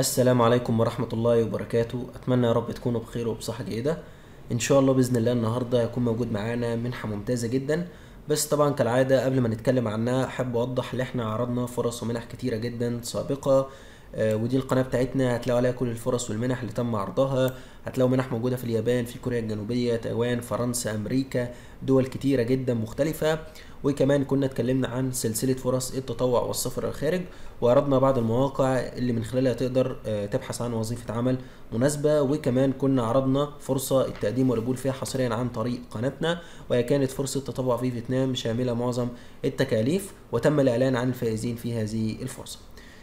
السلام عليكم ورحمة الله وبركاته أتمنى يا رب تكونوا بخير وبصحة جيدة إن شاء الله بإذن الله النهاردة هيكون موجود معانا منحة ممتازة جدا بس طبعا كالعادة قبل ما نتكلم عنها أحب أوضح إن إحنا عرضنا فرص ومنح كتيرة جدا سابقة آه، ودي القناة بتاعتنا هتلاقوا عليها كل الفرص والمنح اللي تم عرضها هتلاقوا منح موجودة في اليابان في كوريا الجنوبية تايوان فرنسا أمريكا دول كتيرة جدا مختلفة وكمان كنا اتكلمنا عن سلسلة فرص التطوع والسفر الخارج وعرضنا بعض المواقع اللي من خلالها تقدر آه، تبحث عن وظيفة عمل مناسبة وكمان كنا عرضنا فرصة التقديم والقبول فيها حصريا عن طريق قناتنا وهي كانت فرصة تطوع في فيتنام شاملة معظم التكاليف وتم الإعلان عن الفائزين في هذه الفرصة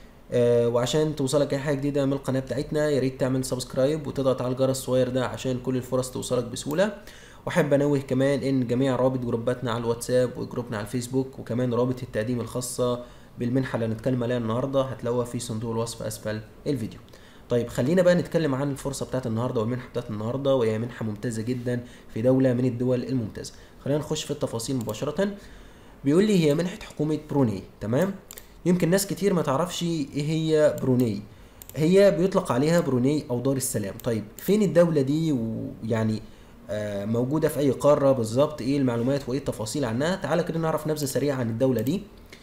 آه، وعشان توصلك اي حاجه جديده من القناه بتاعتنا يا ريت تعمل سبسكرايب وتضغط على الجرس الصغير ده عشان كل الفرص توصلك بسهوله واحب انوه كمان ان جميع روابط جروباتنا على الواتساب وجروبنا على الفيسبوك وكمان رابط التقديم الخاصه بالمنحه اللي هنتكلم عليها النهارده هتلاقوها في صندوق الوصف اسفل الفيديو طيب خلينا بقى نتكلم عن الفرصه بتاعت النهارده والمنحه بتاعت النهارده وهي منحه ممتازه جدا في دوله من الدول الممتازه خلينا نخش في التفاصيل مباشره بيقول لي هي منحه حكومه بروني تمام يمكن ناس كتير ما تعرفش ايه هي بروني هي بيطلق عليها بروني او دار السلام طيب فين الدولة دي ويعني آه، موجودة في اي قارة بالظبط ايه المعلومات وايه التفاصيل عنها تعالى كده نعرف نبذة سريعة عن الدولة دي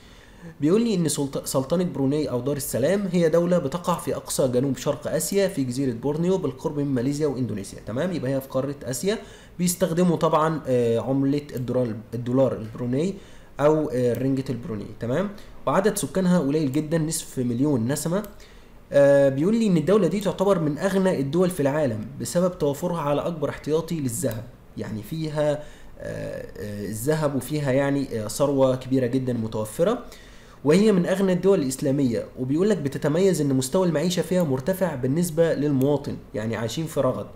بيقول لي ان سلط- سلطنة بروني او دار السلام هي دولة بتقع في اقصى جنوب شرق اسيا في جزيرة بورنيو بالقرب من ماليزيا واندونيسيا تمام يبقى هي في قارة اسيا بيستخدموا طبعا آه، عملة الدولار الدولار البروني او آه، الرنجة البروني تمام وعدد سكانها قليل جدا نصف مليون نسمة آه، بيقول لي ان الدولة دي تعتبر من اغنى الدول في العالم بسبب توفرها على اكبر احتياطي للذهب يعني فيها آه، آه، الذهب وفيها يعني آه، ثروة كبيرة جدا متوفرة وهي من اغنى الدول الاسلاميه وبيقول لك بتتميز ان مستوى المعيشه فيها مرتفع بالنسبه للمواطن يعني عايشين في رغد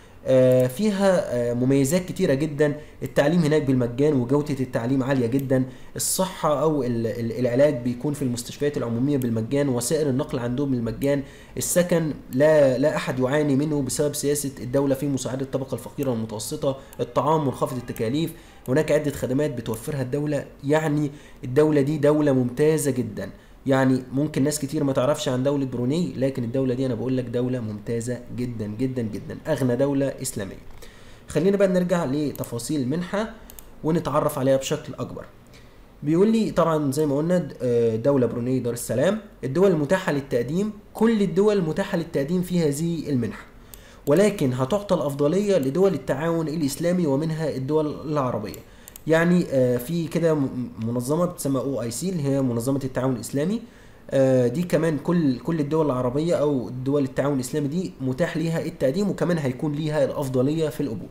آه، فيها آه، مميزات كتيرة جدا التعليم هناك بالمجان وجودة التعليم عالية جدا الصحة أو ال- ال- العلاج بيكون في المستشفيات العمومية بالمجان وسائل النقل عندهم بالمجان السكن لا لا أحد يعاني منه بسبب سياسة الدولة في مساعدة الطبقة الفقيرة والمتوسطة الطعام منخفض التكاليف هناك عدة خدمات بتوفرها الدولة يعني الدولة دي دولة ممتازة جدا يعني ممكن ناس كتير ما تعرفش عن دولة بروني لكن الدولة دي أنا بقول لك دولة ممتازة جدا جدا جدا أغنى دولة إسلامية خلينا بقى نرجع لتفاصيل المنحة ونتعرف عليها بشكل أكبر بيقول لي طبعا زي ما قلنا آه، دولة بروني دار السلام الدول المتاحة للتقديم كل الدول متاحة للتقديم في هذه المنحة ولكن هتعطى الأفضلية لدول التعاون الإسلامي ومنها الدول العربية يعني آه، في كده م- منظمة بتسمى او اي سي اللي هي منظمة التعاون الإسلامي آه، دي كمان كل كل الدول العربية أو دول التعاون الإسلامي دي متاح ليها التقديم وكمان هيكون ليها الأفضلية في القبول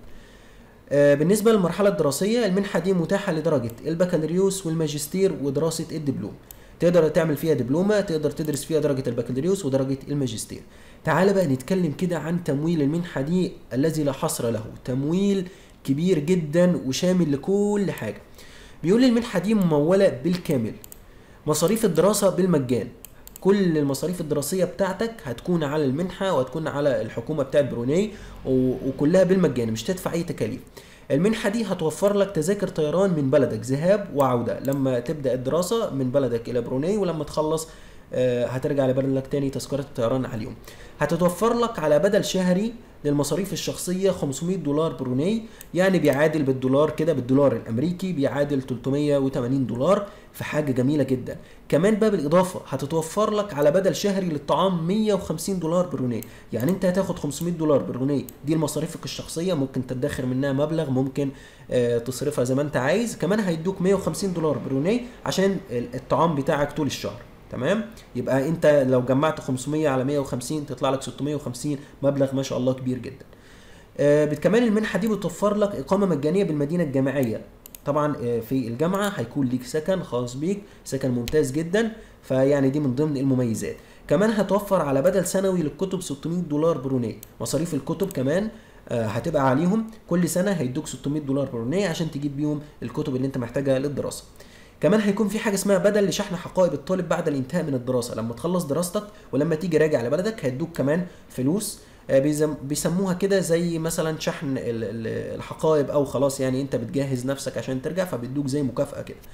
آه، بالنسبة للمرحلة الدراسية المنحة دي متاحة لدرجة البكالوريوس والماجستير ودراسة الدبلوم تقدر تعمل فيها دبلومة تقدر تدرس فيها درجة البكالوريوس ودرجة الماجستير تعال بقى نتكلم كده عن تمويل المنحة دي الذي لا حصر له تمويل كبير جدا وشامل لكل حاجة بيقول لي المنحة دي ممولة بالكامل مصاريف الدراسة بالمجان كل المصاريف الدراسية بتاعتك هتكون على المنحة وهتكون على الحكومة بتاعت بروني و- وكلها بالمجان مش تدفع أي تكاليف المنحة دي هتوفر لك تذاكر طيران من بلدك ذهاب وعودة لما تبدأ الدراسة من بلدك إلى بروني ولما تخلص آه، هترجع لبلدك تاني تذكرة الطيران على اليوم هتتوفر لك على بدل شهري للمصاريف الشخصية 500 دولار بروني يعني بيعادل بالدولار كده بالدولار الأمريكي بيعادل 380 دولار في حاجة جميلة جدا كمان بقى بالإضافة هتتوفر لك على بدل شهري للطعام 150 دولار بروني يعني أنت هتاخد 500 دولار بروني دي لمصاريفك الشخصية ممكن تدخر منها مبلغ ممكن آه، تصرفها زي ما أنت عايز كمان هيدوك 150 دولار بروني عشان ال- الطعام بتاعك طول الشهر تمام يبقى انت لو جمعت 500 على 150 تطلع لك 650 مبلغ ما شاء الله كبير جدا آه، بت- كمان المنحه دي بتوفر لك اقامه مجانيه بالمدينه الجامعيه طبعا آه، في الجامعه هيكون ليك سكن خاص بيك سكن ممتاز جدا فيعني دي من ضمن المميزات كمان هتوفر على بدل سنوي للكتب 600 دولار بروني مصاريف الكتب كمان آه، هتبقى عليهم كل سنه هيدوك 600 دولار بروني عشان تجيب بيهم الكتب اللي انت محتاجها للدراسه كمان هيكون في حاجه اسمها بدل لشحن حقائب الطالب بعد الانتهاء من الدراسه لما تخلص دراستك ولما تيجي راجع لبلدك هيدوك كمان فلوس آه، بيزم- بيسموها كده زي مثلا شحن ال- ال- الحقائب او خلاص يعني انت بتجهز نفسك عشان ترجع فبيدوك زي مكافأة كده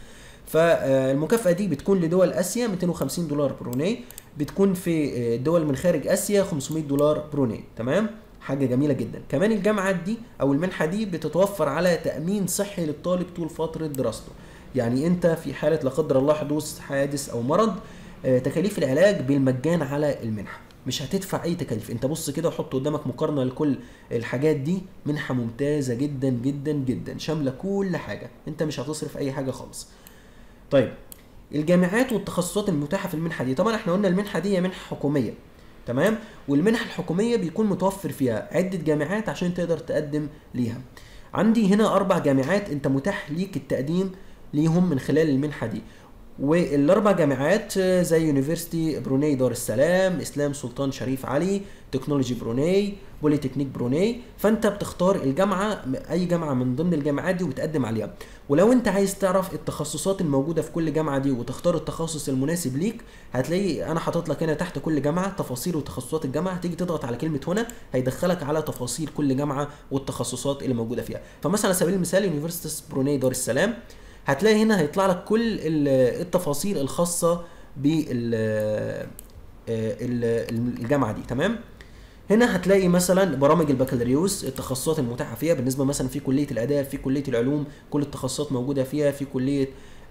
فالمكافاه دي بتكون لدول اسيا 250 دولار بروني بتكون في آه، دول من خارج اسيا 500 دولار بروني تمام حاجه جميله جدا كمان الجامعات دي او المنحه دي بتتوفر على تامين صحي للطالب طول فتره دراسته يعني انت في حاله لا قدر الله حدوث حادث او مرض آه، تكاليف العلاج بالمجان على المنحه مش هتدفع اي تكاليف انت بص كده وحط قدامك مقارنه لكل الحاجات دي منحه ممتازه جدا جدا جدا شامله كل حاجه انت مش هتصرف اي حاجه خالص طيب الجامعات والتخصصات المتاحه في المنحه دي طبعا احنا قلنا المنحه دي هي منحه حكوميه تمام والمنح الحكوميه بيكون متوفر فيها عده جامعات عشان تقدر تقدم ليها عندي هنا اربع جامعات انت متاح ليك التقديم ليهم من خلال المنحه دي والاربع جامعات آه، زي يونيفرسيتي بروني دار السلام اسلام سلطان شريف علي تكنولوجي بروني بوليتكنيك بروني فانت بتختار الجامعه اي جامعه من ضمن الجامعات دي وبتقدم عليها ولو انت عايز تعرف التخصصات الموجوده في كل جامعه دي وتختار التخصص المناسب ليك هتلاقي انا حاطط لك هنا تحت كل جامعه تفاصيل وتخصصات الجامعه هتيجي تضغط على كلمه هنا هيدخلك على تفاصيل كل جامعه والتخصصات اللي موجوده فيها فمثلا على سبيل المثال يونيفرسيتي بروني دار السلام هتلاقي هنا هيطلع لك كل ال- التفاصيل الخاصه بال ال- الجامعه دي تمام هنا هتلاقي مثلا برامج البكالوريوس التخصصات المتاحه فيها بالنسبه مثلا في كليه الاداب في كليه العلوم كل التخصصات موجوده فيها في كليه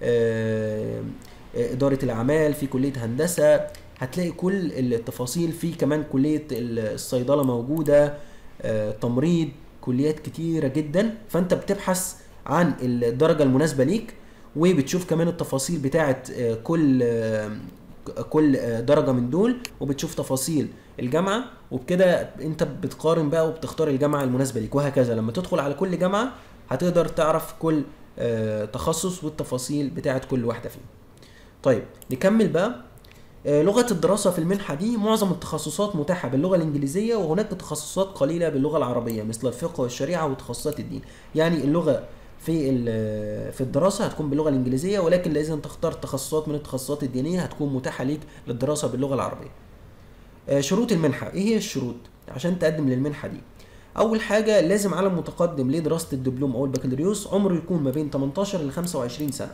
آه، آه، اداره الاعمال في كليه هندسه هتلاقي كل التفاصيل في كمان كليه الصيدله موجوده آه، تمريض كليات كتيره جدا فانت بتبحث عن الدرجه المناسبه ليك وبتشوف كمان التفاصيل بتاعه آه، كل آه، كل آه، درجه من دول وبتشوف تفاصيل الجامعه وبكده انت بتقارن بقى وبتختار الجامعه المناسبه ليك وهكذا لما تدخل على كل جامعه هتقدر تعرف كل آه، تخصص والتفاصيل بتاعه كل واحده فيهم طيب نكمل بقى آه، لغة الدراسة في المنحة دي معظم التخصصات متاحة باللغة الإنجليزية وهناك تخصصات قليلة باللغة العربية مثل الفقه والشريعة وتخصصات الدين يعني اللغة في ال- في الدراسة هتكون باللغة الإنجليزية ولكن إذا أنت اخترت تخصصات من التخصصات الدينية هتكون متاحة ليك للدراسة باللغة العربية آه، شروط المنحة إيه هي الشروط عشان تقدم للمنحة دي أول حاجة لازم على المتقدم لدراسة الدبلوم أو البكالوريوس عمره يكون ما بين 18 ل 25 سنة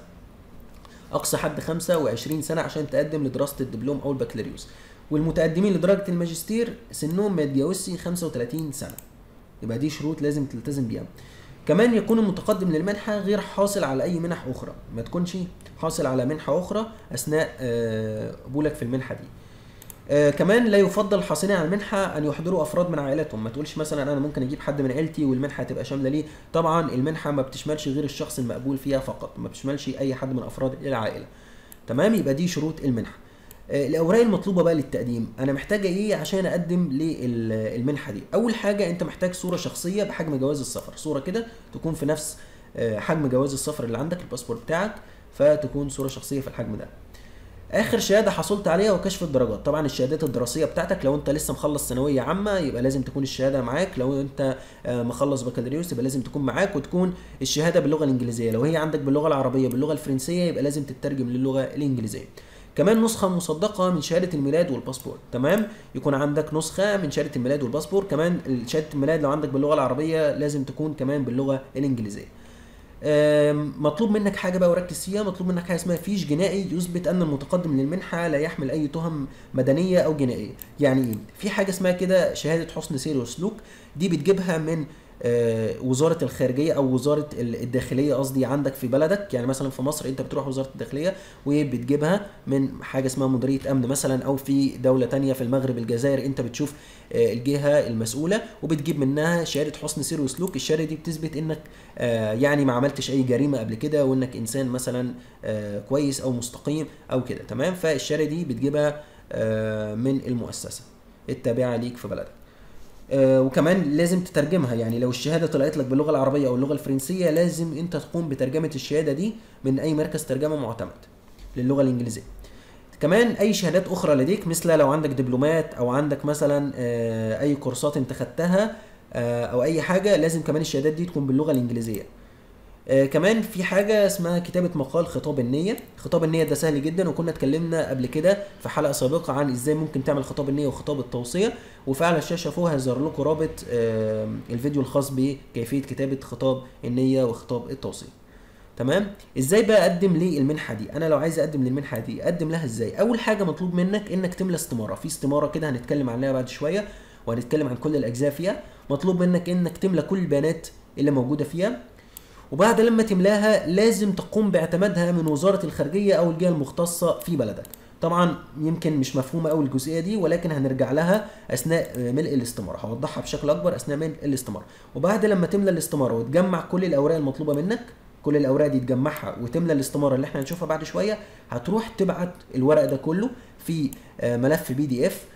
اقصى حد 25 سنه عشان تقدم لدراسه الدبلوم او البكالوريوس والمتقدمين لدرجه الماجستير سنهم ما يتجاوزش 35 سنه يبقى دي شروط لازم تلتزم بيها كمان يكون المتقدم للمنحه غير حاصل على اي منح اخرى ما تكونش حاصل على منحه اخرى اثناء آه، قبولك في المنحه دي آه كمان لا يفضل الحاصلين على المنحه ان يحضروا افراد من عائلتهم ما تقولش مثلا انا ممكن اجيب حد من عيلتي والمنحه تبقى شامله ليه طبعا المنحه ما بتشملش غير الشخص المقبول فيها فقط ما بتشملش اي حد من افراد العائله تمام يبقى دي شروط المنحه آه، الاوراق المطلوبه بقى للتقديم انا محتاجه ايه عشان اقدم للمنحه دي اول حاجه انت محتاج صوره شخصيه بحجم جواز السفر صوره كده تكون في نفس آه، حجم جواز السفر اللي عندك الباسبور بتاعك فتكون صوره شخصيه في الحجم ده اخر شهاده حصلت عليها وكشف الدرجات طبعا الشهادات الدراسيه بتاعتك لو انت لسه مخلص ثانويه عامه يبقى لازم تكون الشهاده معاك لو انت آه، مخلص بكالوريوس يبقى لازم تكون معاك وتكون الشهاده باللغه الانجليزيه لو هي عندك باللغه العربيه باللغه الفرنسيه يبقى لازم تترجم للغه الانجليزيه كمان نسخة مصدقة من شهادة الميلاد والباسبور تمام يكون عندك نسخة من شهادة الميلاد والباسبور كمان شهادة الميلاد لو عندك باللغة العربية لازم تكون كمان باللغة الإنجليزية آم، مطلوب منك حاجه بقى وركز فيها مطلوب منك حاجه اسمها فيش جنائي يثبت ان المتقدم للمنحه لا يحمل اي تهم مدنيه او جنائيه يعني ايه في حاجه اسمها كده شهاده حسن سير وسلوك دي بتجيبها من آه، وزاره الخارجيه او وزاره ال- الداخليه قصدي عندك في بلدك يعني مثلا في مصر انت بتروح وزاره الداخليه وبتجيبها من حاجه اسمها مديريه امن مثلا او في دوله تانية في المغرب الجزائر انت بتشوف آه، الجهه المسؤوله وبتجيب منها شهاده حسن سير وسلوك الشهاده دي بتثبت انك آه، يعني ما عملتش اي جريمه قبل كده وانك انسان مثلا آه، كويس او مستقيم او كده تمام فالشهاده دي بتجيبها آه، من المؤسسه التابعه ليك في بلدك آه، وكمان لازم تترجمها يعني لو الشهاده طلعت لك باللغه العربيه او اللغه الفرنسيه لازم انت تقوم بترجمه الشهاده دي من اي مركز ترجمه معتمد للغه الانجليزيه كمان اي شهادات اخرى لديك مثل لو عندك دبلومات او عندك مثلا آه، اي كورسات انت خدتها آه، او اي حاجه لازم كمان الشهادات دي تكون باللغه الانجليزيه آه، كمان في حاجة اسمها كتابة مقال خطاب النية خطاب النية ده سهل جدا وكنا اتكلمنا قبل كده في حلقة سابقة عن ازاي ممكن تعمل خطاب النية وخطاب التوصية وفي على الشاشة فوق هيظهر لكم رابط آه، الفيديو الخاص بكيفية كتابة خطاب النية وخطاب التوصية تمام ازاي بقى اقدم للمنحه دي انا لو عايز اقدم للمنحه دي اقدم لها ازاي اول حاجه مطلوب منك انك تملى استماره في استماره كده هنتكلم عنها بعد شويه وهنتكلم عن كل الاجزاء فيها مطلوب منك انك تملى كل البيانات اللي موجوده فيها وبعد لما تملاها لازم تقوم باعتمادها من وزاره الخارجيه او الجهه المختصه في بلدك طبعا يمكن مش مفهومه قوي الجزئيه دي ولكن هنرجع لها اثناء ملء الاستماره هوضحها بشكل اكبر اثناء ملء الاستماره وبعد لما تملى الاستماره وتجمع كل الاوراق المطلوبه منك كل الاوراق دي تجمعها وتملى الاستماره اللي احنا هنشوفها بعد شويه هتروح تبعت الورق ده كله في آه، ملف بي دي اف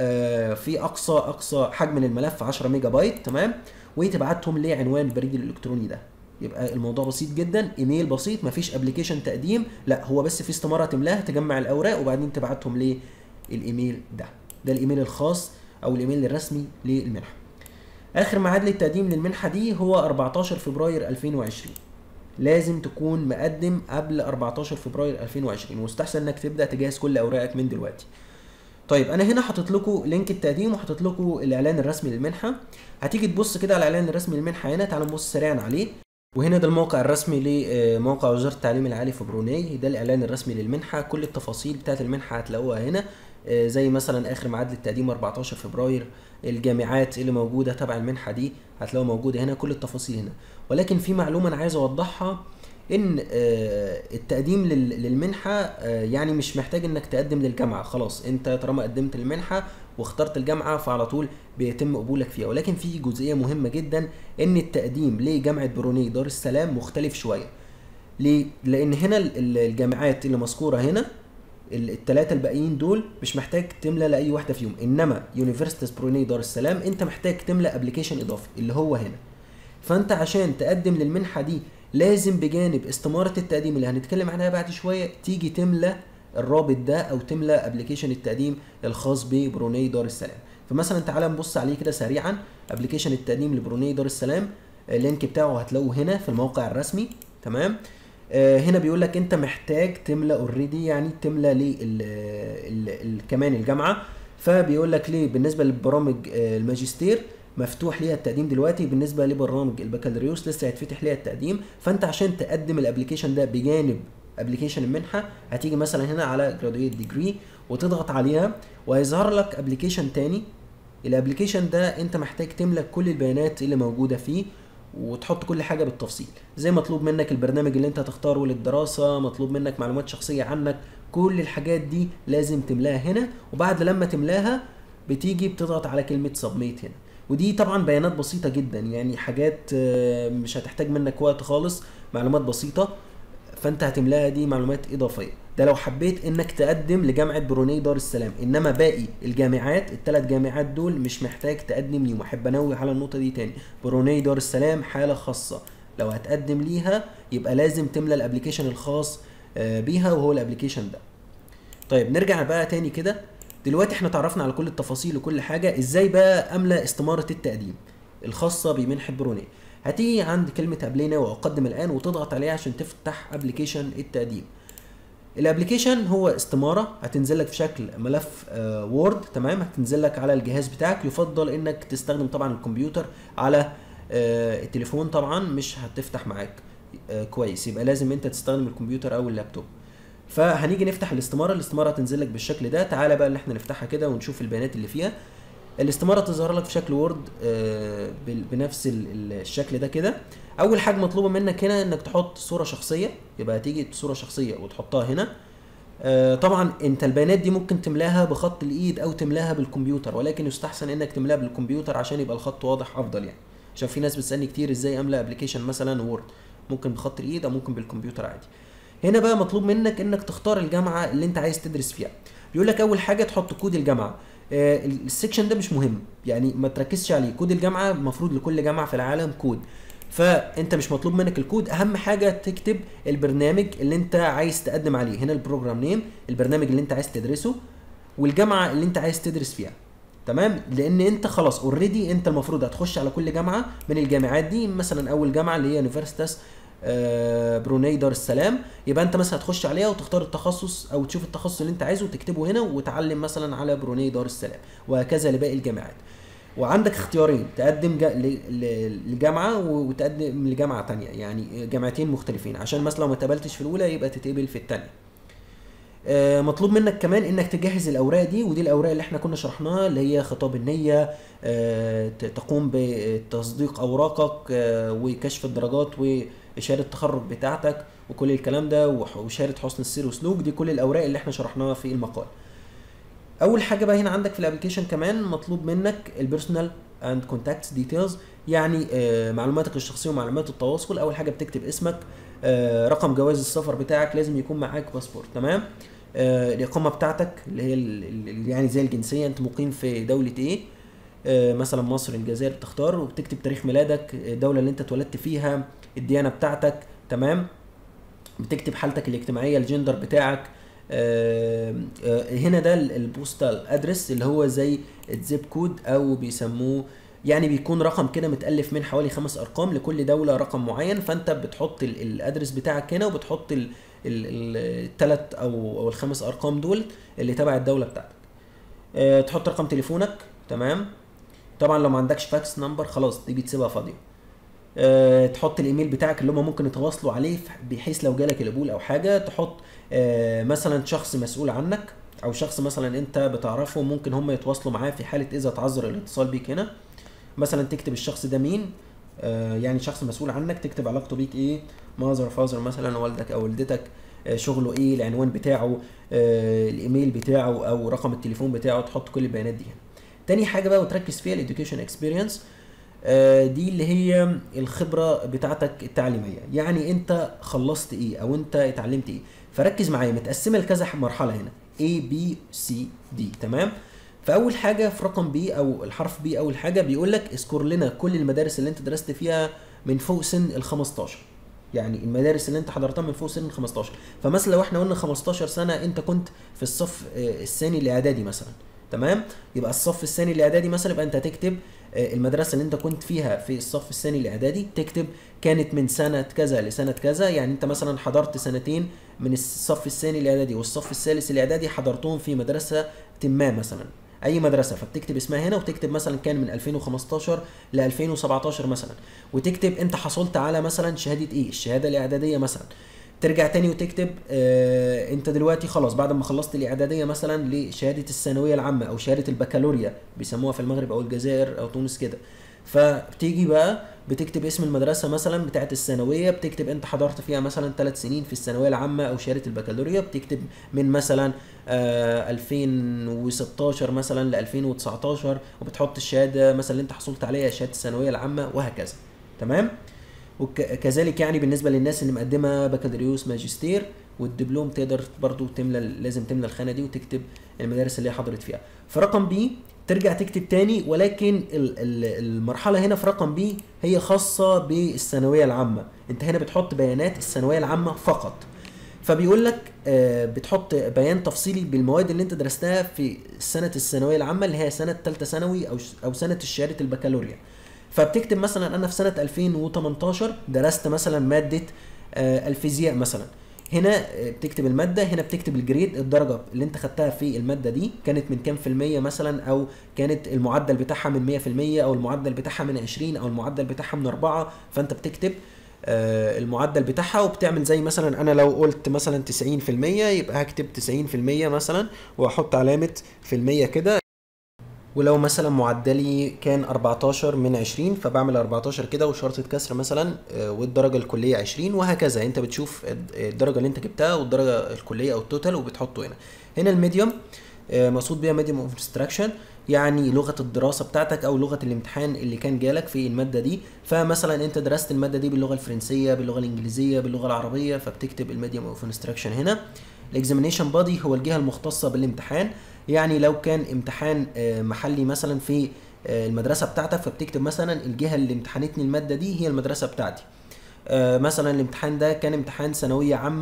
في اقصى اقصى حجم للملف 10 ميجا بايت تمام وتبعتهم لعنوان البريد الالكتروني ده يبقى الموضوع بسيط جدا ايميل بسيط مفيش ابلكيشن تقديم لا هو بس في استماره تملاها تجمع الاوراق وبعدين تبعتهم للايميل ده ده الايميل الخاص او الايميل الرسمي للمنحه اخر ميعاد للتقديم للمنحه دي هو 14 فبراير 2020 لازم تكون مقدم قبل 14 فبراير 2020 واستحسن انك تبدا تجهز كل اوراقك من دلوقتي طيب انا هنا حاطط لكم لينك التقديم وحاطط لكم الاعلان الرسمي للمنحه هتيجي تبص كده على الاعلان الرسمي للمنحه هنا تعالوا نبص سريعا عليه وهنا ده الموقع الرسمي لموقع وزاره التعليم العالي في بروناي ده الاعلان الرسمي للمنحه كل التفاصيل بتاعت المنحه هتلاقوها هنا آه، زي مثلا اخر ميعاد للتقديم 14 فبراير الجامعات اللي موجوده تبع المنحه دي هتلاقوها موجوده هنا كل التفاصيل هنا ولكن في معلومه انا عايز اوضحها ان آه، التقديم لل- للمنحه آه، يعني مش محتاج انك تقدم للجامعه خلاص انت طالما قدمت المنحه واخترت الجامعه فعلى طول بيتم قبولك فيها ولكن في جزئيه مهمه جدا ان التقديم لجامعه بروني دار السلام مختلف شويه ليه؟ لان هنا ال- ال- الجامعات اللي مذكوره هنا الثلاثه الباقيين دول مش محتاج تملى لاي واحده فيهم انما يونيفرسيتيز بروني دار السلام انت محتاج تملى ابلكيشن اضافي اللي هو هنا فانت عشان تقدم للمنحه دي لازم بجانب استماره التقديم اللي هنتكلم عنها بعد شويه تيجي تملى الرابط ده او تملى ابلكيشن التقديم الخاص ببروني دار السلام فمثلا تعالى نبص عليه كده سريعا ابلكيشن التقديم لبروني دار السلام اللينك بتاعه هتلاقوه هنا في الموقع الرسمي تمام آه، هنا بيقول لك انت محتاج تملى اوريدي يعني تملى ليه ال- ال- ال- كمان الجامعه فبيقول لك ليه بالنسبه لبرامج آه، الماجستير مفتوح ليها التقديم دلوقتي بالنسبه لبرامج البكالوريوس لسه هيتفتح ليها التقديم فانت عشان تقدم الابلكيشن ده بجانب ابلكيشن المنحه هتيجي مثلا هنا على جرادويت ديجري وتضغط عليها وهيظهر لك ابلكيشن تاني الابلكيشن ده انت محتاج تملى كل البيانات اللي موجوده فيه وتحط كل حاجه بالتفصيل زي مطلوب منك البرنامج اللي انت هتختاره للدراسه مطلوب منك معلومات شخصيه عنك كل الحاجات دي لازم تملاها هنا وبعد لما تملاها بتيجي بتضغط على كلمه سبميت هنا ودي طبعا بيانات بسيطه جدا يعني حاجات آه، مش هتحتاج منك وقت خالص معلومات بسيطه فانت هتملاها دي معلومات اضافيه ده لو حبيت انك تقدم لجامعه بروني دار السلام انما باقي الجامعات الثلاث جامعات دول مش محتاج تقدم ليهم احب انوه على النقطه دي تاني بروني دار السلام حاله خاصه لو هتقدم ليها يبقى لازم تملى الابلكيشن الخاص آه، بيها وهو الابلكيشن ده طيب نرجع بقى تاني كده دلوقتي احنا تعرفنا على كل التفاصيل وكل حاجه ازاي بقى املى استماره التقديم الخاصه بمنحه بروني هتيجي عند كلمه ابلينا واقدم الان وتضغط عليها عشان تفتح ابلكيشن التقديم الابلكيشن هو استماره هتنزل لك في شكل ملف آه وورد تمام هتنزل لك على الجهاز بتاعك يفضل انك تستخدم طبعا الكمبيوتر على آه التليفون طبعا مش هتفتح معاك آه كويس يبقى لازم انت تستخدم الكمبيوتر او اللابتوب فهنيجي نفتح الاستماره الاستماره هتنزل لك بالشكل ده تعالى بقى ان احنا نفتحها كده ونشوف البيانات اللي فيها الاستماره تظهر لك في شكل وورد آه، بال- بنفس ال- ال- الشكل ده كده اول حاجه مطلوبه منك هنا انك تحط صوره شخصيه يبقى هتيجي صوره شخصيه وتحطها هنا آه، طبعا انت البيانات دي ممكن تملاها بخط الايد او تملاها بالكمبيوتر ولكن يستحسن انك تملاها بالكمبيوتر عشان يبقى الخط واضح افضل يعني عشان في ناس بتسالني كتير ازاي املا ابلكيشن مثلا وورد ممكن بخط الايد او ممكن بالكمبيوتر عادي هنا بقى مطلوب منك انك تختار الجامعه اللي انت عايز تدرس فيها بيقول لك اول حاجه تحط كود الجامعه آه، السكشن ده مش مهم يعني ما تركزش عليه كود الجامعه المفروض لكل جامعه في العالم كود فانت مش مطلوب منك الكود اهم حاجه تكتب البرنامج اللي انت عايز تقدم عليه هنا البروجرام نيم البرنامج اللي انت عايز تدرسه والجامعه اللي انت عايز تدرس فيها تمام لان انت خلاص اوريدي انت المفروض هتخش على كل جامعه من الجامعات دي مثلا اول جامعه اللي هي يونيفرسيتاس آه، بروني دار السلام يبقى انت مثلا هتخش عليها وتختار التخصص او تشوف التخصص اللي انت عايزه وتكتبه هنا وتعلم مثلا على بروني دار السلام وهكذا لباقي الجامعات وعندك اختيارين تقدم جا- ل- ل- لجامعه و- وتقدم لجامعه تانية يعني جامعتين مختلفين عشان مثلا لو ما اتقبلتش في الاولى يبقى تتقبل في التانية آه، مطلوب منك كمان انك تجهز الاوراق دي ودي الاوراق اللي احنا كنا شرحناها اللي هي خطاب النيه آه، ت- تقوم بتصديق اوراقك آه، وكشف الدرجات واشاره التخرج بتاعتك وكل الكلام ده وح- وشهاده حسن السير وسلوك دي كل الاوراق اللي احنا شرحناها في المقال اول حاجه بقى هنا عندك في الابلكيشن كمان مطلوب منك البيرسونال اند كونتاكتس ديتيلز يعني آه، معلوماتك الشخصيه ومعلومات التواصل اول حاجه بتكتب اسمك آه، رقم جواز السفر بتاعك لازم يكون معاك باسبور تمام آه، الاقامه بتاعتك اللي هي ال- ال- يعني زي الجنسيه انت مقيم في دوله ايه آه، مثلا مصر الجزائر بتختار وبتكتب تاريخ ميلادك الدوله اللي انت اتولدت فيها الديانه بتاعتك تمام بتكتب حالتك الاجتماعيه الجندر بتاعك آه، آه، هنا ده ال- البوستال ادرس اللي هو زي الزيب كود او بيسموه يعني بيكون رقم كده متالف من حوالي خمس ارقام لكل دوله رقم معين فانت بتحط ال- الادرس بتاعك هنا وبتحط الثلاث او او الخمس ارقام دول اللي تبع الدوله بتاعتك آه، تحط رقم تليفونك تمام طبعا لو ما عندكش فاكس نمبر خلاص دي بتسيبها فاضيه آه، تحط الايميل بتاعك اللي هم ممكن يتواصلوا عليه ف- بحيث لو جالك القبول او حاجه تحط آه، مثلا شخص مسؤول عنك او شخص مثلا انت بتعرفه ممكن هم يتواصلوا معاه في حاله اذا تعذر الاتصال بيك هنا مثلا تكتب الشخص ده مين آه، يعني شخص مسؤول عنك تكتب علاقته بيك ايه ماذر فازر مثلا والدك او والدتك آه، شغله ايه العنوان بتاعه آه، الايميل بتاعه او رقم التليفون بتاعه تحط كل البيانات دي هنا تاني حاجه بقى وتركز فيها الاديوكيشن اكسبيرينس دي اللي هي الخبره بتاعتك التعليميه يعني انت خلصت ايه او انت اتعلمت ايه فركز معايا متقسمه لكذا مرحله هنا A B C D تمام فاول حاجه في رقم بي او الحرف بي اول حاجه بيقول لك اذكر لنا كل المدارس اللي انت درست فيها من فوق سن ال 15 يعني المدارس اللي انت حضرتها من فوق سن ال 15 فمثلا لو احنا قلنا 15 سنه انت كنت في الصف آه، الثاني الاعدادي مثلا تمام يبقى الصف الثاني الاعدادي مثلا يبقى انت هتكتب آه، المدرسه اللي انت كنت فيها في الصف الثاني الاعدادي تكتب كانت من سنه كذا لسنه كذا يعني انت مثلا حضرت سنتين من الصف الثاني الاعدادي والصف الثالث الاعدادي حضرتهم في مدرسه ما مثلا اي مدرسه فبتكتب اسمها هنا وتكتب مثلا كان من 2015 ل 2017 مثلا وتكتب انت حصلت على مثلا شهاده ايه الشهاده الاعداديه مثلا ترجع تاني وتكتب آه انت دلوقتي خلاص بعد ما خلصت الاعداديه مثلا لشهاده الثانويه العامه او شهاده البكالوريا بيسموها في المغرب او الجزائر او تونس كده فبتيجي بقى بتكتب اسم المدرسه مثلا بتاعت الثانويه بتكتب انت حضرت فيها مثلا ثلاث سنين في الثانويه العامه او شهاده البكالوريا بتكتب من مثلا آه 2016 مثلا ل 2019 وبتحط الشهاده مثلا اللي انت حصلت عليها شهاده الثانويه العامه وهكذا تمام وكذلك يعني بالنسبه للناس اللي مقدمه بكالوريوس ماجستير والدبلوم تقدر برضو تملى لازم تملى الخانه دي وتكتب المدارس اللي هي حضرت فيها في رقم بي ترجع تكتب تاني ولكن ال- ال- المرحله هنا في رقم بي هي خاصه بالثانويه العامه انت هنا بتحط بيانات الثانويه العامه فقط فبيقول لك آه، بتحط بيان تفصيلي بالمواد اللي انت درستها في سنه الثانويه العامه اللي هي سنه ثالثه ثانوي او او سنه شهاده البكالوريا فبتكتب مثلا انا في سنه 2018 درست مثلا ماده آه، الفيزياء مثلا هنا آه، بتكتب الماده هنا بتكتب الجريد الدرجه اللي انت خدتها في الماده دي كانت من كام في الميه مثلا او كانت المعدل بتاعها من 100% او المعدل بتاعها من 20 او المعدل بتاعها من 4 فانت بتكتب آه، المعدل بتاعها وبتعمل زي مثلا انا لو قلت مثلا 90% يبقى هكتب 90% مثلا واحط علامه في المية كده ولو مثلا معدلي كان 14 من 20 فبعمل 14 كده وشرطة كسر مثلا آه، والدرجة الكلية 20 وهكذا انت بتشوف الد- الدرجة اللي انت جبتها والدرجة الكلية او التوتال وبتحطه هنا هنا الميديوم آه، مقصود بيها ميديوم اوف انستراكشن يعني لغة الدراسة بتاعتك او لغة الامتحان اللي كان جالك في المادة دي فمثلا انت درست المادة دي باللغة الفرنسية باللغة الانجليزية باللغة العربية فبتكتب الميديوم اوف انستراكشن هنا الاكزامينيشن بادي هو الجهة المختصة بالامتحان يعني لو كان امتحان آه، محلي مثلا في آه، المدرسة بتاعتك فبتكتب مثلا الجهة اللي امتحنتني المادة دي هي المدرسة بتاعتي آه، مثلا الامتحان ده كان امتحان ثانوية عامة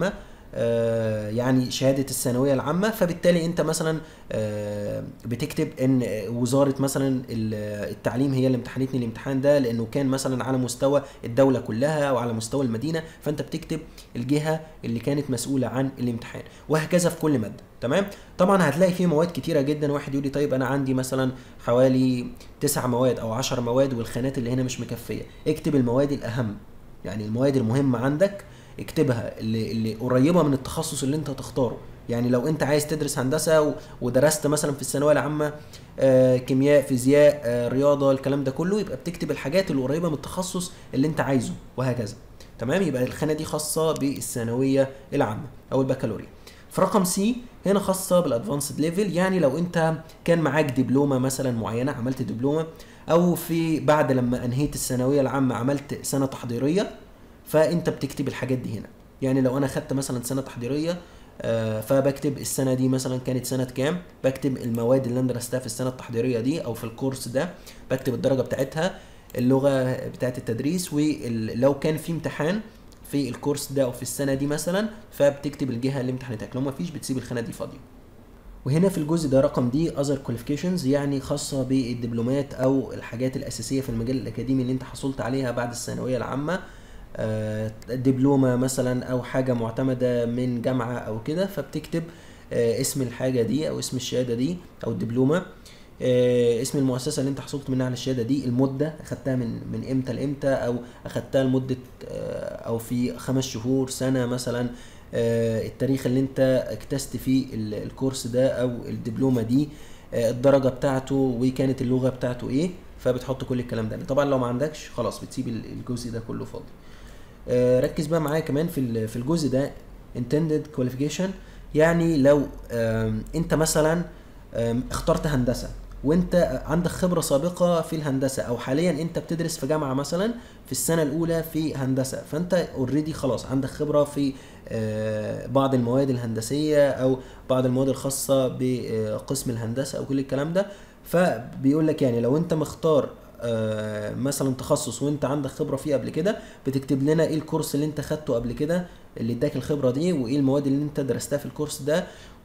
آه، يعني شهاده الثانويه العامه فبالتالي انت مثلا آه، بتكتب ان وزاره مثلا ال- التعليم هي اللي امتحنتني الامتحان ده لانه كان مثلا على مستوى الدوله كلها او على مستوى المدينه فانت بتكتب الجهه اللي كانت مسؤوله عن الامتحان وهكذا في كل ماده تمام طبعا هتلاقي فيه مواد كتيره جدا واحد يقول لي طيب انا عندي مثلا حوالي تسع مواد او عشر مواد والخانات اللي هنا مش مكفيه اكتب المواد الاهم يعني المواد المهمه عندك اكتبها اللي, اللي قريبه من التخصص اللي انت هتختاره يعني لو انت عايز تدرس هندسه و- ودرست مثلا في الثانويه العامه آه، كيمياء فيزياء آه، رياضه الكلام ده كله يبقى بتكتب الحاجات اللي قريبه من التخصص اللي انت عايزه وهكذا تمام يبقى الخانه دي خاصه بالثانويه العامه او البكالوريا في رقم سي هنا خاصه بالادفانسد ليفل يعني لو انت كان معاك دبلومه مثلا معينه عملت دبلومه او في بعد لما انهيت الثانويه العامه عملت سنه تحضيريه فانت بتكتب الحاجات دي هنا يعني لو انا خدت مثلا سنه تحضيريه آه، فبكتب السنه دي مثلا كانت سنه كام بكتب المواد اللي انا درستها في السنه التحضيريه دي او في الكورس ده بكتب الدرجه بتاعتها اللغه بتاعت التدريس ولو كان في امتحان في الكورس ده او في السنه دي مثلا فبتكتب الجهه اللي امتحنتك لو ما فيش بتسيب الخانه دي فاضيه وهنا في الجزء ده رقم دي other qualifications يعني خاصة بالدبلومات أو الحاجات الأساسية في المجال الأكاديمي اللي أنت حصلت عليها بعد الثانوية العامة آه، دبلومة مثلا أو حاجة معتمدة من جامعة أو كده فبتكتب آه، اسم الحاجة دي أو اسم الشهادة دي أو الدبلومة آه، اسم المؤسسة اللي أنت حصلت منها على الشهادة دي المدة أخدتها من من إمتى لإمتى أو أخدتها لمدة آه، أو في خمس شهور سنة مثلا آه، التاريخ اللي انت اجتزت فيه ال- الكورس ده او الدبلومه دي آه، الدرجه بتاعته وكانت اللغه بتاعته ايه فبتحط كل الكلام ده طبعا لو ما عندكش خلاص بتسيب ال- الجزء ده كله فاضي آه، ركز بقى معايا كمان في ال- في الجزء ده intended qualification يعني لو آم، انت مثلا آم، اخترت هندسه وانت عندك خبره سابقه في الهندسه او حاليا انت بتدرس في جامعه مثلا في السنه الاولى في هندسه فانت اوريدي خلاص عندك خبره في آه، بعض المواد الهندسيه او بعض المواد الخاصه بقسم الهندسه او كل الكلام ده فبيقول لك يعني لو انت مختار آه، مثلا تخصص وانت عندك خبره فيه قبل كده بتكتب لنا ايه الكورس اللي انت خدته قبل كده اللي اداك الخبره دي وايه المواد اللي انت درستها في الكورس ده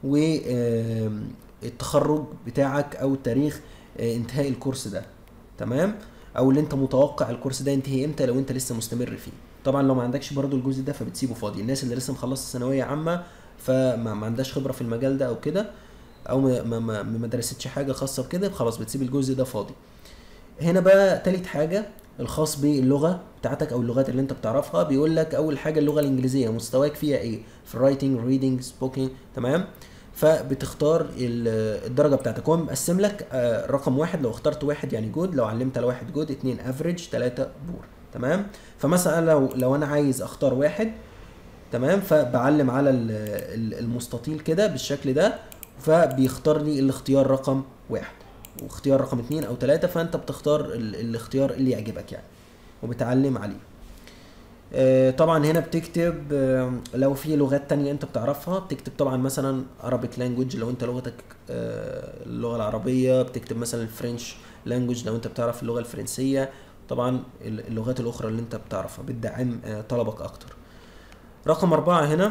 والتخرج بتاعك او تاريخ آه، انتهاء الكورس ده تمام او اللي انت متوقع الكورس ده ينتهي امتى لو انت لسه مستمر فيه طبعا لو ما عندكش برضو الجزء ده فبتسيبه فاضي الناس اللي لسه مخلصه ثانويه عامه فما ما عندهاش خبره في المجال ده او كده او ما ما ما, ما درستش حاجه خاصه بكده خلاص بتسيب الجزء ده فاضي هنا بقى تالت حاجه الخاص باللغه بتاعتك او اللغات اللي انت بتعرفها بيقول لك اول حاجه اللغه الانجليزيه مستواك فيها ايه في الرايتنج ريدنج سبوكينج تمام فبتختار ال- الدرجه بتاعتك هو مقسم لك آه، رقم واحد لو اخترت واحد يعني جود لو علمت على واحد جود اتنين افريج تلاته بور تمام فمثلا لو لو انا عايز اختار واحد تمام فبعلم على ال- ال- المستطيل كده بالشكل ده فبيختار لي الاختيار رقم واحد واختيار رقم اتنين او تلاتة فانت بتختار ال- الاختيار اللي يعجبك يعني وبتعلم عليه آه، طبعا هنا بتكتب آه، لو في لغات تانية انت بتعرفها بتكتب طبعا مثلا Arabic language لو انت لغتك آه، اللغة العربية بتكتب مثلا الفرنش language لو انت بتعرف اللغة الفرنسية طبعا ال- اللغات الاخرى اللي انت بتعرفها بتدعم آه، طلبك اكتر رقم أربعة هنا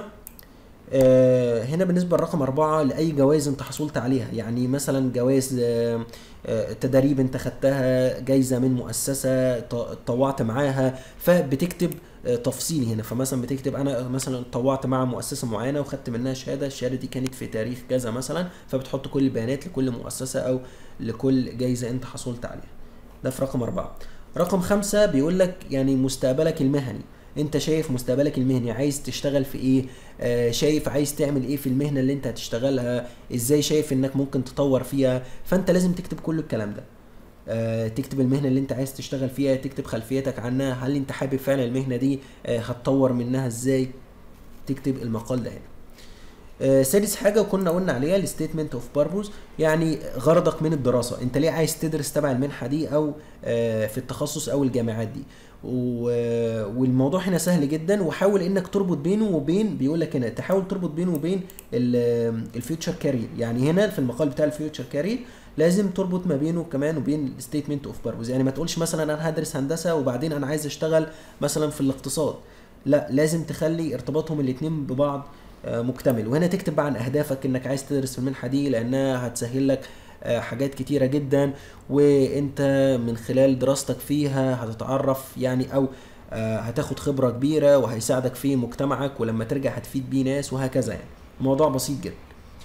آه، هنا بالنسبة لرقم أربعة لأي جوائز أنت حصلت عليها يعني مثلا جوائز آه، آه، تدريب أنت خدتها جايزة من مؤسسة ط- اتطوعت معاها فبتكتب آه، تفصيلي هنا فمثلا بتكتب أنا مثلا اتطوعت مع مؤسسة معينة وخدت منها شهادة الشهادة دي كانت في تاريخ كذا مثلا فبتحط كل البيانات لكل مؤسسة أو لكل جايزة أنت حصلت عليها ده في رقم أربعة رقم خمسة بيقول لك يعني مستقبلك المهني انت شايف مستقبلك المهني عايز تشتغل في ايه آه شايف عايز تعمل ايه في المهنة اللي انت هتشتغلها ازاي شايف انك ممكن تطور فيها فانت لازم تكتب كل الكلام ده آه تكتب المهنة اللي انت عايز تشتغل فيها تكتب خلفيتك عنها هل انت حابب فعلا المهنة دي آه هتطور منها ازاي تكتب المقال ده هنا آه، سادس حاجه وكنا قلنا عليها الستيتمنت اوف باربوز يعني غرضك من الدراسه انت ليه عايز تدرس تبع المنحه دي او آه، في التخصص او الجامعات دي و- والموضوع هنا سهل جدا وحاول انك تربط بينه وبين بيقول لك هنا تحاول تربط بينه وبين الفيوتشر كارير يعني هنا في المقال بتاع الفيوتشر كارير لازم تربط ما بينه كمان وبين الستيتمنت اوف باربوز يعني ما تقولش مثلا انا هدرس هندسه وبعدين انا عايز اشتغل مثلا في الاقتصاد لا لازم تخلي ارتباطهم الاتنين ببعض آه، مكتمل وهنا تكتب بقى عن اهدافك انك عايز تدرس في المنحه دي لانها هتسهل لك آه، حاجات كتيره جدا وانت من خلال دراستك فيها هتتعرف يعني او آه، هتاخد خبره كبيره وهيساعدك في مجتمعك ولما ترجع هتفيد بيه ناس وهكذا يعني الموضوع بسيط جدا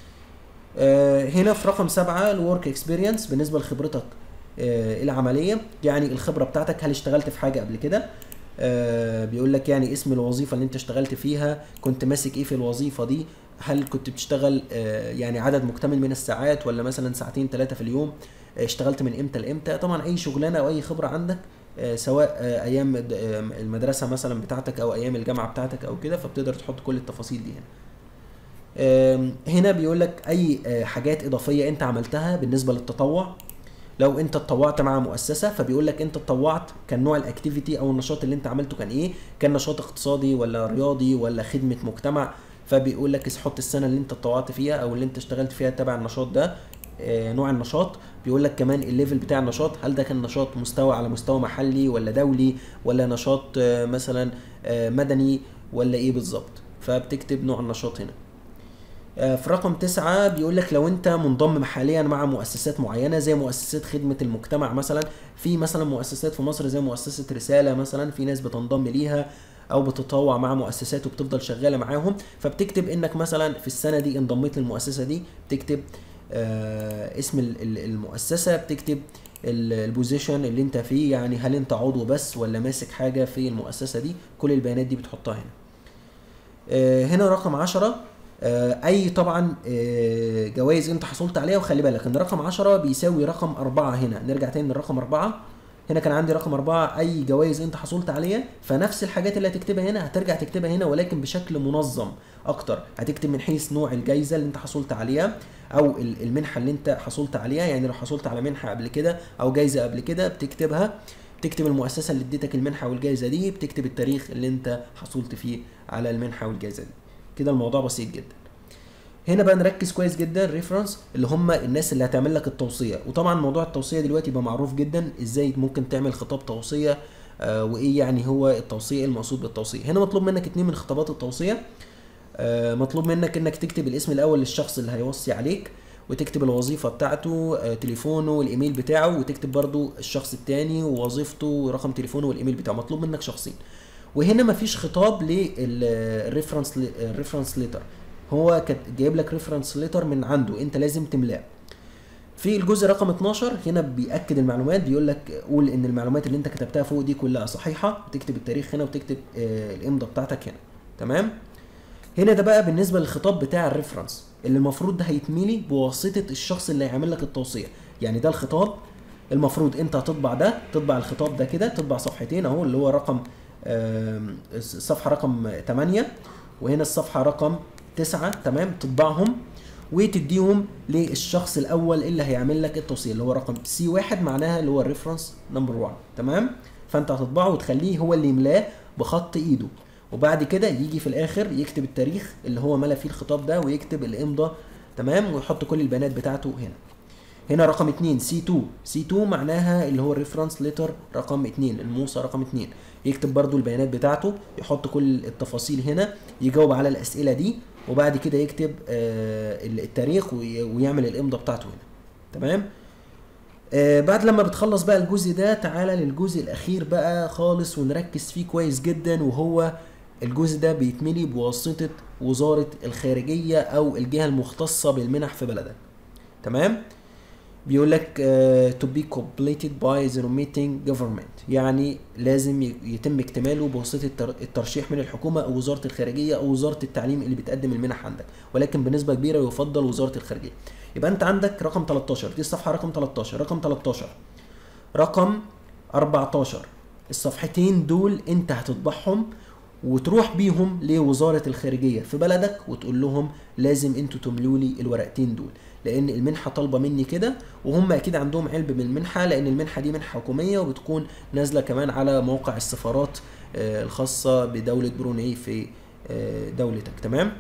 آه، هنا في رقم سبعة الورك اكسبيرينس بالنسبة لخبرتك آه، العملية يعني الخبرة بتاعتك هل اشتغلت في حاجة قبل كده آه، بيقول لك يعني اسم الوظيفة اللي انت اشتغلت فيها كنت ماسك ايه في الوظيفة دي هل كنت بتشتغل آه، يعني عدد مكتمل من الساعات ولا مثلا ساعتين ثلاثة في اليوم آه، اشتغلت من امتى لامتى طبعا اي شغلانة او اي خبرة عندك آه، سواء آه، ايام الد- آه، المدرسة مثلا بتاعتك او ايام الجامعة بتاعتك او كده فبتقدر تحط كل التفاصيل دي هنا آم، هنا بيقول لك اي آه، حاجات اضافيه انت عملتها بالنسبه للتطوع لو انت اتطوعت مع مؤسسه فبيقول لك انت اتطوعت كان نوع الاكتيفيتي او النشاط اللي انت عملته كان ايه كان نشاط اقتصادي ولا رياضي ولا خدمه مجتمع فبيقول لك حط السنه اللي انت اتطوعت فيها او اللي انت اشتغلت فيها تبع النشاط ده آه، نوع النشاط بيقول لك كمان الليفل بتاع النشاط هل ده كان نشاط مستوى على مستوى محلي ولا دولي ولا نشاط آه، مثلا آه، مدني ولا ايه بالظبط فبتكتب نوع النشاط هنا آه، في رقم تسعة بيقول لك لو انت منضم حاليا مع مؤسسات معينة زي مؤسسات خدمة المجتمع مثلا في مثلا مؤسسات في مصر زي مؤسسة رسالة مثلا في ناس بتنضم ليها او بتتطوع مع مؤسسات وبتفضل شغالة معاهم فبتكتب انك مثلا في السنة دي انضميت للمؤسسة دي بتكتب آه اسم ال- ال- المؤسسة بتكتب ال- البوزيشن اللي انت فيه يعني هل انت عضو بس ولا ماسك حاجة في المؤسسة دي كل البيانات دي بتحطها هنا آه، هنا رقم 10 آه، اي طبعا آه، جوائز انت حصلت عليها وخلي بالك ان رقم 10 بيساوي رقم 4 هنا نرجع تاني للرقم 4 هنا كان عندي رقم 4 اي جوائز انت حصلت عليها فنفس الحاجات اللي هتكتبها هنا هترجع تكتبها هنا ولكن بشكل منظم اكتر هتكتب من حيث نوع الجائزه اللي انت حصلت عليها او ال- المنحه اللي انت حصلت عليها يعني لو حصلت على منحه قبل كده او جائزه قبل كده بتكتبها بتكتب المؤسسه اللي اديتك المنحه والجائزه دي بتكتب التاريخ اللي انت حصلت فيه على المنحه والجائزه دي كده الموضوع بسيط جدا هنا بقى نركز كويس جدا ريفرنس اللي هم الناس اللي هتعمل لك التوصيه وطبعا موضوع التوصيه دلوقتي بقى معروف جدا ازاي ممكن تعمل خطاب توصيه آه وايه يعني هو التوصيه إيه المقصود بالتوصيه هنا مطلوب منك اتنين من خطابات التوصيه آه مطلوب منك انك تكتب الاسم الاول للشخص اللي هيوصي عليك وتكتب الوظيفه بتاعته آه تليفونه والايميل بتاعه وتكتب برضو الشخص التاني ووظيفته ورقم تليفونه والايميل بتاعه مطلوب منك شخصين وهنا مفيش خطاب للريفرنس الريفرنس ليتر هو كانت جايب لك ريفرنس ليتر من عنده انت لازم تملاه في الجزء رقم 12 هنا بيأكد المعلومات بيقول لك قول ان المعلومات اللي انت كتبتها فوق دي كلها صحيحه وتكتب التاريخ هنا وتكتب آه الامضاء بتاعتك هنا تمام هنا ده بقى بالنسبه للخطاب بتاع الريفرنس اللي المفروض ده هيتملي بواسطه الشخص اللي هيعمل لك التوصيه يعني ده الخطاب المفروض انت هتطبع ده تطبع الخطاب ده كده تطبع صفحتين اهو اللي هو رقم آم، الصفحه رقم 8 وهنا الصفحه رقم 9 تمام تطبعهم وتديهم للشخص الاول اللي هيعمل لك التوصيه اللي هو رقم سي واحد معناها اللي هو الريفرنس نمبر 1 تمام فانت هتطبعه وتخليه هو اللي يملاه بخط ايده وبعد كده يجي في الاخر يكتب التاريخ اللي هو ملا فيه الخطاب ده ويكتب الامضاء تمام ويحط كل البيانات بتاعته هنا هنا رقم 2 سي 2 سي 2 معناها اللي هو الريفرنس ليتر رقم 2 الموصى رقم 2 يكتب برضو البيانات بتاعته يحط كل التفاصيل هنا يجاوب على الاسئله دي وبعد كده يكتب آه التاريخ وي- ويعمل الامضاء بتاعته هنا تمام آه بعد لما بتخلص بقى الجزء ده تعالى للجزء الاخير بقى خالص ونركز فيه كويس جدا وهو الجزء ده بيتملي بواسطه وزاره الخارجيه او الجهه المختصه بالمنح في بلدك تمام بيقول لك uh, to be completed by the remitting government يعني لازم ي- يتم اكتماله بواسطه التر- الترشيح من الحكومه او وزاره الخارجيه او وزاره التعليم اللي بتقدم المنح عندك ولكن بنسبه كبيره يفضل وزاره الخارجيه يبقى انت عندك رقم 13 دي الصفحه رقم 13 رقم 13 رقم 14 الصفحتين دول انت هتطبعهم وتروح بيهم لوزارة الخارجية في بلدك وتقول لهم لازم انتوا تملوا لي الورقتين دول لان المنحة طالبة مني كده وهم اكيد عندهم علم بالمنحة لان المنحة دي منحة حكومية وبتكون نازلة كمان على موقع السفارات آه، الخاصة بدولة بروني في آه، دولتك تمام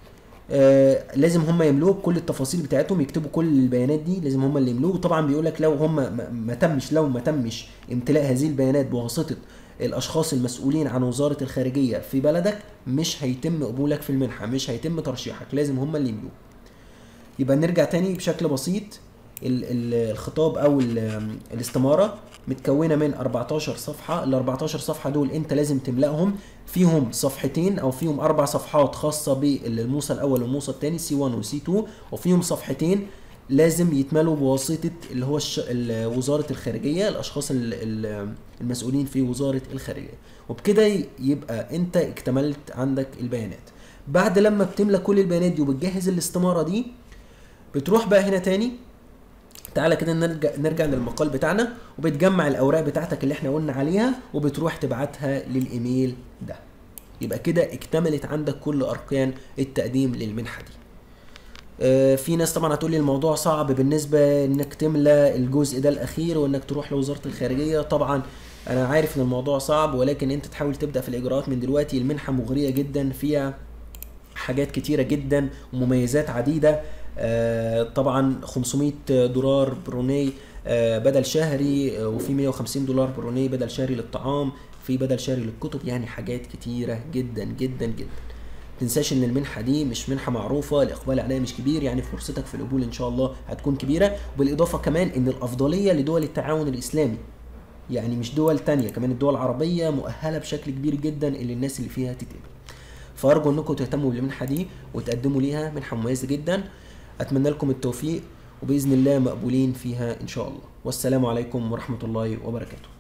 آه لازم هم يملوه بكل التفاصيل بتاعتهم يكتبوا كل البيانات دي لازم هم اللي يملوه وطبعا بيقول لك لو هم ما, ما تمش لو ما تمش امتلاء هذه البيانات بواسطه الاشخاص المسؤولين عن وزاره الخارجيه في بلدك مش هيتم قبولك في المنحه مش هيتم ترشيحك لازم هم اللي يملوه يبقى نرجع تاني بشكل بسيط ال- ال- الخطاب او ال- الاستماره متكونه من 14 صفحه ال 14 صفحه دول انت لازم تملاهم فيهم صفحتين او فيهم اربع صفحات خاصه بالموصى الاول والموصى الثاني سي 1 وسي 2 وفيهم صفحتين لازم يتملوا بواسطه اللي هو الش... ال- وزاره الخارجيه الاشخاص ال- ال- المسؤولين في وزاره الخارجيه وبكده ي- يبقى انت اكتملت عندك البيانات بعد لما بتملى كل البيانات دي وبتجهز الاستماره دي بتروح بقى هنا تاني تعالى كده نرجع نرجع للمقال بتاعنا وبتجمع الاوراق بتاعتك اللي احنا قلنا عليها وبتروح تبعتها للايميل ده يبقى كده اكتملت عندك كل اركان التقديم للمنحه دي آه، في ناس طبعا هتقول لي الموضوع صعب بالنسبه انك تملى الجزء ده الاخير وانك تروح لوزاره الخارجيه طبعا انا عارف ان الموضوع صعب ولكن انت تحاول تبدا في الاجراءات من دلوقتي المنحه مغريه جدا فيها حاجات كتيرة جدا ومميزات عديدة آه، طبعا 500 دولار بروني آه، بدل شهري آه، وفي 150 دولار بروني بدل شهري للطعام في بدل شهري للكتب يعني حاجات كتيرة جدا جدا جدا تنساش ان المنحه دي مش منحه معروفه الاقبال عليها مش كبير يعني فرصتك في القبول ان شاء الله هتكون كبيره وبالاضافه كمان ان الافضليه لدول التعاون الاسلامي يعني مش دول تانية كمان الدول العربيه مؤهله بشكل كبير جدا اللي الناس اللي فيها تتقبل فارجو انكم تهتموا بالمنحه دي وتقدموا ليها منحه مميزه جدا اتمنى لكم التوفيق وباذن الله مقبولين فيها ان شاء الله والسلام عليكم ورحمه الله وبركاته